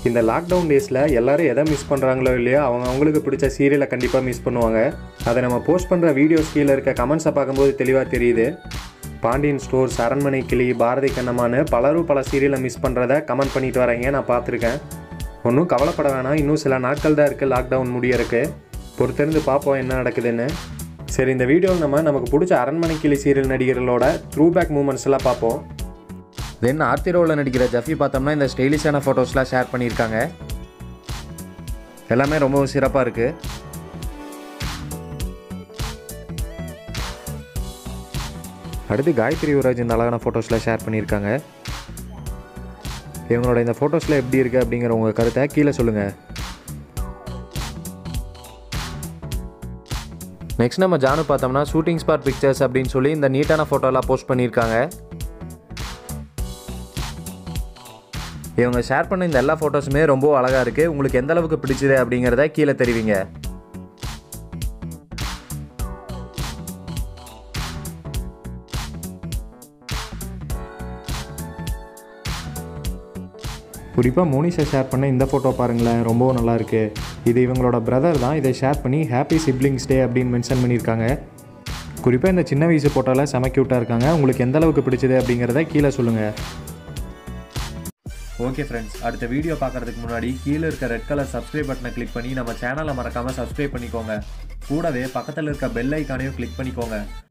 இந்த லாக்டவுன் டேஸில் எல்லாரும் எதை மிஸ் பண்ணுறாங்களோ இல்லையோ அவங்க அவங்களுக்கு பிடிச்ச சீரியலை கண்டிப்பாக மிஸ் பண்ணுவாங்க அதை நம்ம போஸ்ட் பண்ணுற வீடியோஸ் கீழே இருக்க கமெண்ட்ஸை பார்க்கும்போது தெளிவாக தெரியுது பாண்டியன் ஸ்டோர்ஸ் அரண்மனை கிளி பாரதி கண்ணம்மான்னு பலரும் பல சீரியலை மிஸ் பண்ணுறத கமெண்ட் பண்ணிட்டு வராங்க நான் பார்த்துருக்கேன் ஒன்றும் கவலைப்பட வேணாம் இன்னும் சில நாட்கள் தான் இருக்குது லாக்டவுன் முடியறக்கு பொறுத்திருந்து பார்ப்போம் என்ன நடக்குதுன்னு சரி இந்த வீடியோவில் நம்ம நமக்கு பிடிச்ச அரண்மனை கிளி சீரியல் நடிகர்களோட த்ரூ பேக் மூமெண்ட்ஸ் எல்லாம் பார்ப்போம் தென் ஆர்த்திரோவில் நடிக்கிற ஜஃபி பார்த்தோம்னா இந்த ஸ்டைலிஷான ஃபோட்டோஸ்லாம் ஷேர் பண்ணியிருக்காங்க எல்லாமே ரொம்பவும் சிறப்பாக இருக்குது அடுத்து காயத்ரி யுவராஜ் இந்த அழகான ஃபோட்டோஸ்லாம் ஷேர் பண்ணியிருக்காங்க இவங்களோட இந்த ஃபோட்டோஸில் எப்படி இருக்குது அப்படிங்கிற உங்கள் கருத்தை கீழே சொல்லுங்கள் நெக்ஸ்ட் நம்ம ஜானு பார்த்தோம்னா ஷூட்டிங் ஸ்பாட் பிக்சர்ஸ் அப்படின்னு சொல்லி இந்த நீட்டான ஃபோட்டோலாம் போஸ்ட் பண்ணியிருக்காங்க இவங்க ஷேர் பண்ண இந்த எல்லா ஃபோட்டோஸுமே ரொம்ப அழகாக இருக்குது உங்களுக்கு எந்த அளவுக்கு பிடிச்சது அப்படிங்கிறத கீழே தெரிவிங்க குறிப்பாக மோனிஷா ஷேர் பண்ண இந்த ஃபோட்டோ பாருங்களேன் ரொம்பவும் நல்லா இருக்கு இது இவங்களோட பிரதர் தான் இதை ஷேர் பண்ணி ஹாப்பி சிப்ளிங்ஸ் டே அப்படின்னு மென்ஷன் பண்ணியிருக்காங்க குறிப்பாக இந்த சின்ன வயசு ஃபோட்டோவில் செம க்யூட்டாக இருக்காங்க உங்களுக்கு எந்த அளவுக்கு பிடிச்சது அப்படிங்கிறத கீழே சொல்லுங்கள் ஓகே ஃப்ரெண்ட்ஸ் அடுத்த வீடியோ பார்க்குறதுக்கு முன்னாடி கீழே இருக்க ரெட் கலர் சப்ஸ்கிரைப் பட்டனை கிளிக் பண்ணி நம்ம சேனலை மறக்காமல் சப்ஸ்கிரைப் பண்ணிக்கோங்க கூடவே பக்கத்தில் இருக்க பெல் ஐக்கானையும் கிளிக் பண்ணிக்கோங்க